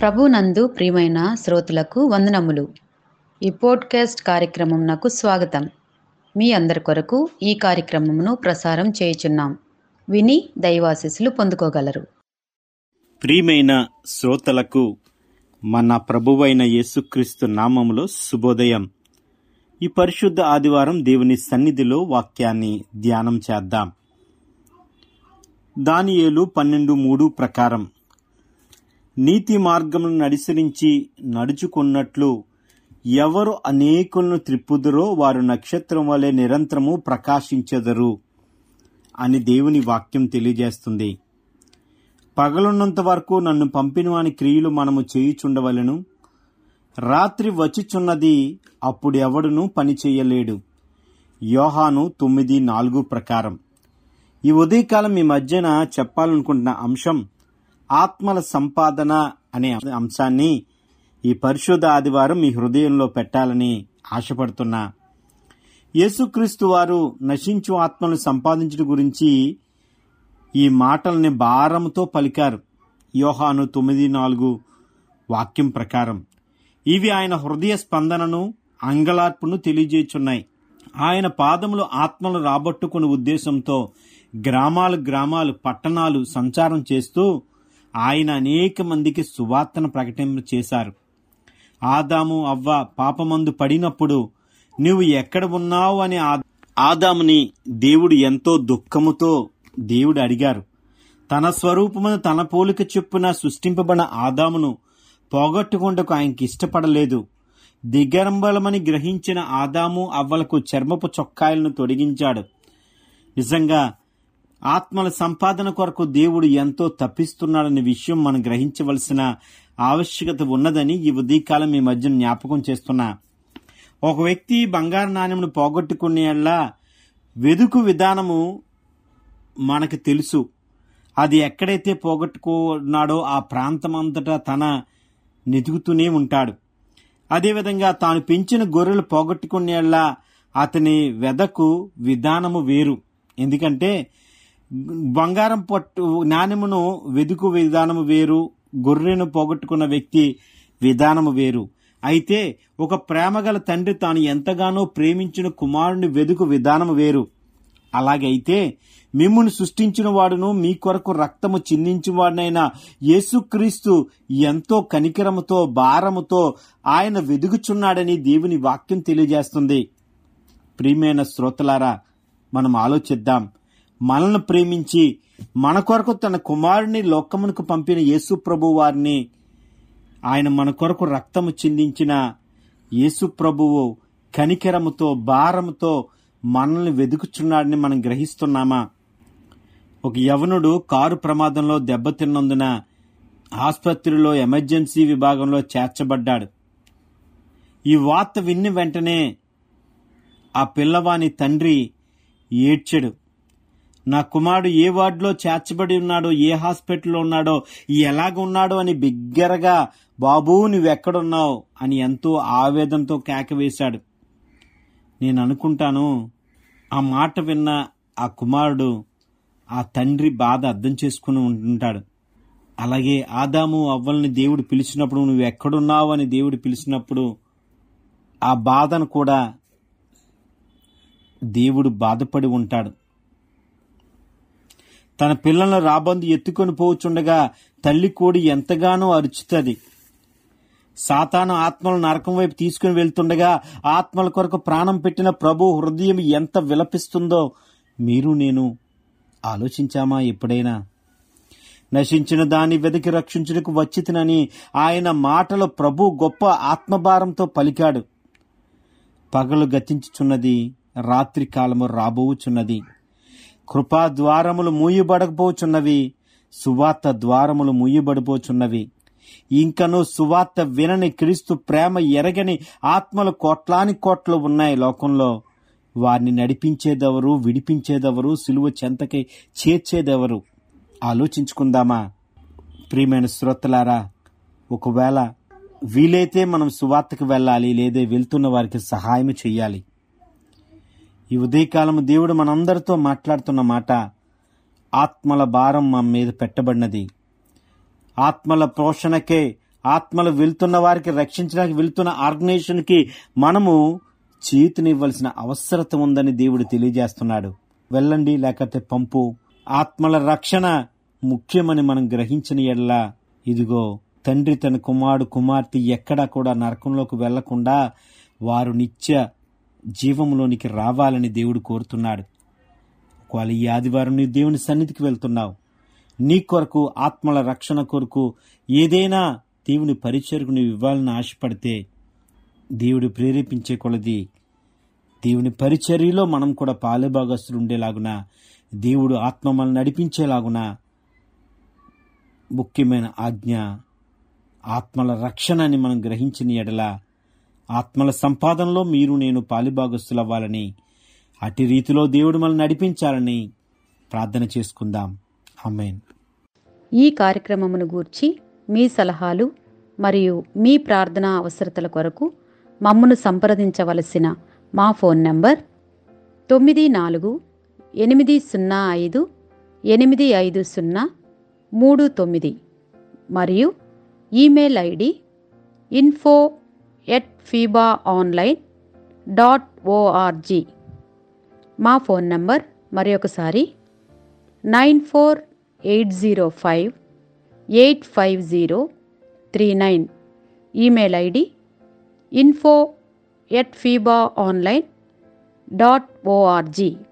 ప్రభునందు ప్రియమైన శ్రోతలకు వందనములు ఈ పోడ్కాస్ట్ కార్యక్రమం నాకు స్వాగతం మీ అందరి కొరకు ఈ కార్యక్రమమును ప్రసారం చేయుచున్నాం విని దైవాశీస్సులు పొందుకోగలరు ప్రియమైన శ్రోతలకు మన ప్రభువైన యేసుక్రీస్తు నామములో శుభోదయం ఈ పరిశుద్ధ ఆదివారం దేవుని సన్నిధిలో వాక్యాన్ని ధ్యానం చేద్దాం దానియేలు పన్నెండు మూడు ప్రకారం నీతి మార్గమును నడిసరించి నడుచుకున్నట్లు ఎవరు అనేకులను త్రిప్పుదురో వారు నక్షత్రం వలె నిరంతరము ప్రకాశించెదరు అని దేవుని వాక్యం తెలియజేస్తుంది పగలున్నంత వరకు నన్ను పంపిన వాని క్రియలు మనము చేయుచుండవలను రాత్రి వచ్చిచున్నది అప్పుడు ఎవడును పని చేయలేడు యోహాను తొమ్మిది నాలుగు ప్రకారం ఈ ఉదయకాలం మీ మధ్యన చెప్పాలనుకుంటున్న అంశం ఆత్మల సంపాదన అనే అంశాన్ని ఈ పరిశుద్ధ ఆదివారం మీ హృదయంలో పెట్టాలని ఆశపడుతున్నా యేసుక్రీస్తు వారు నశించు ఆత్మలను సంపాదించడం గురించి ఈ మాటల్ని భారంతో పలికారు యోహాను తొమ్మిది నాలుగు వాక్యం ప్రకారం ఇవి ఆయన హృదయ స్పందనను అంగలార్పును తెలియజేస్తున్నాయి ఆయన పాదములు ఆత్మలు రాబట్టుకునే ఉద్దేశంతో గ్రామాలు గ్రామాలు పట్టణాలు సంచారం చేస్తూ ఆయన అనేక మందికి సువార్తను ప్రకటన చేశారు ఆదాము అవ్వ పాపమందు పడినప్పుడు నువ్వు ఎక్కడ ఉన్నావు అని ఆ- ఆదాముని దేవుడు ఎంతో దుఃఖముతో దేవుడు అడిగారు తన స్వరూపమును తన పోలిక చొప్పున సృష్టింపబడిన ఆదామును పోగొట్టుకుంటకు ఆయనకి ఇష్టపడలేదు దిగరంబలమని గ్రహించిన ఆదాము అవ్వలకు చర్మపు చొక్కాయలను తొడిగించాడు నిజంగా ఆత్మల సంపాదన కొరకు దేవుడు ఎంతో తప్పిస్తున్నాడనే విషయం మనం గ్రహించవలసిన ఆవశ్యకత ఉన్నదని ఈ ఉదయకాలం మీ మధ్య జ్ఞాపకం చేస్తున్నా ఒక వ్యక్తి బంగారు నాణ్యమును పోగొట్టుకునేలా వెదుకు విధానము మనకు తెలుసు అది ఎక్కడైతే పోగొట్టుకున్నాడో ఆ ప్రాంతమంతటా తన వెతుకుతూనే ఉంటాడు అదేవిధంగా తాను పెంచిన గొర్రెలు పోగొట్టుకునేలా అతని వెదకు విధానము వేరు ఎందుకంటే బంగారం పట్టు నాణ్యమును వెదుకు విధానము వేరు గొర్రెను పోగొట్టుకున్న వ్యక్తి విధానము వేరు అయితే ఒక ప్రేమగల తండ్రి తాను ఎంతగానో ప్రేమించిన కుమారుని వెదుకు విధానము వేరు అలాగైతే మిమ్మును సృష్టించిన వాడును మీ కొరకు రక్తము చిందించిన వాడినైన యేసుక్రీస్తు ఎంతో కనికరముతో భారముతో ఆయన వెదుగుచున్నాడని దేవుని వాక్యం తెలియజేస్తుంది ప్రియమైన శ్రోతలారా మనం ఆలోచిద్దాం మనల్ని ప్రేమించి మన కొరకు తన కుమారుని లోకమునకు పంపిన యేసు ప్రభు వారిని ఆయన మన కొరకు రక్తము చిందించిన యేసు ప్రభువు కనికరముతో భారముతో మనల్ని వెతుకుచున్నాడని మనం గ్రహిస్తున్నామా ఒక యవనుడు కారు ప్రమాదంలో దెబ్బతిన్నందున ఆసుపత్రిలో ఎమర్జెన్సీ విభాగంలో చేర్చబడ్డాడు ఈ వార్త విన్న వెంటనే ఆ పిల్లవాని తండ్రి ఏడ్చాడు నా కుమారుడు ఏ వార్డులో చేర్చబడి ఉన్నాడో ఏ హాస్పిటల్లో ఉన్నాడో ఎలాగ ఉన్నాడో అని బిగ్గరగా బాబూ నువ్వెక్కడున్నావు అని ఎంతో ఆవేదనతో కేకవేశాడు నేను అనుకుంటాను ఆ మాట విన్న ఆ కుమారుడు ఆ తండ్రి బాధ అర్థం చేసుకుని ఉంటుంటాడు అలాగే ఆదాము అవ్వల్ని దేవుడు పిలిచినప్పుడు నువ్వు ఎక్కడున్నావు అని దేవుడు పిలిచినప్పుడు ఆ బాధను కూడా దేవుడు బాధపడి ఉంటాడు తన పిల్లలను రాబందు ఎత్తుకొని పోవచ్చుండగా తల్లి కోడి ఎంతగానో అరుచుతుంది సాతాను ఆత్మలు నరకం వైపు తీసుకుని వెళ్తుండగా ఆత్మల కొరకు ప్రాణం పెట్టిన ప్రభు హృదయం ఎంత విలపిస్తుందో మీరు నేను ఆలోచించామా ఎప్పుడైనా నశించిన దాన్ని వెతికి రక్షించుటకు వచ్చితినని ఆయన మాటలో ప్రభు గొప్ప ఆత్మభారంతో పలికాడు పగలు గతించుచున్నది రాత్రి కాలము రాబోవుచున్నది కృపా ద్వారములు మూయబడకపోచున్నవి సువార్త ద్వారములు మూయబడిపోచున్నవి ఇంకను సువార్త వినని క్రీస్తు ప్రేమ ఎరగని ఆత్మలు కోట్లాని కోట్లు ఉన్నాయి లోకంలో వారిని నడిపించేదెవరు విడిపించేదెవరు సిలువ చెంతకై చేర్చేదెవరు ఆలోచించుకుందామా ప్రియమైన శ్రోతలారా ఒకవేళ వీలైతే మనం సువార్తకు వెళ్ళాలి లేదా వెళ్తున్న వారికి సహాయం చేయాలి ఈ ఉదయకాలం దేవుడు మనందరితో మాట్లాడుతున్న మాట ఆత్మల భారం మా మీద పెట్టబడినది ఆత్మల పోషణకే ఆత్మలు వెళ్తున్న వారికి రక్షించడానికి వెళ్తున్న ఆర్గనైజేషన్కి మనము చేతినివ్వాల్సిన అవసరత ఉందని దేవుడు తెలియజేస్తున్నాడు వెళ్ళండి లేకపోతే పంపు ఆత్మల రక్షణ ముఖ్యమని మనం గ్రహించిన ఎడలా ఇదిగో తండ్రి తన కుమారుడు కుమార్తె ఎక్కడా కూడా నరకంలోకి వెళ్లకుండా వారు నిత్య జీవంలోనికి రావాలని దేవుడు కోరుతున్నాడు ఒకవేళ ఈ ఆదివారం నీ దేవుని సన్నిధికి వెళ్తున్నావు నీ కొరకు ఆత్మల రక్షణ కొరకు ఏదైనా దేవుని పరిచయకు నీవు ఇవ్వాలని ఆశపడితే దేవుడు ప్రేరేపించే కొలది దేవుని పరిచర్యలో మనం కూడా పాలెభాగస్తులు ఉండేలాగున దేవుడు ఆత్మ మనల్ని నడిపించేలాగున ముఖ్యమైన ఆజ్ఞ ఆత్మల రక్షణ అని మనం గ్రహించిన ఎడల ఆత్మల సంపాదనలో మీరు నేను పాలిభాగస్తులు అవ్వాలని అట్టి రీతిలో దేవుడు మనల్ని నడిపించాలని ప్రార్థన చేసుకుందాం ఆమెన్ ఈ కార్యక్రమమును గూర్చి మీ సలహాలు మరియు మీ ప్రార్థనా అవసరతల కొరకు మమ్మను సంప్రదించవలసిన మా ఫోన్ నంబర్ తొమ్మిది నాలుగు ఎనిమిది సున్నా ఐదు ఎనిమిది ఐదు సున్నా మూడు తొమ్మిది మరియు email ID info at FEBA online dot O R G మా ఫోన్ నంబర్ మరి ఒకసారి nine four eight zero five eight five zero three nine email ID info at FEBA online dot ORG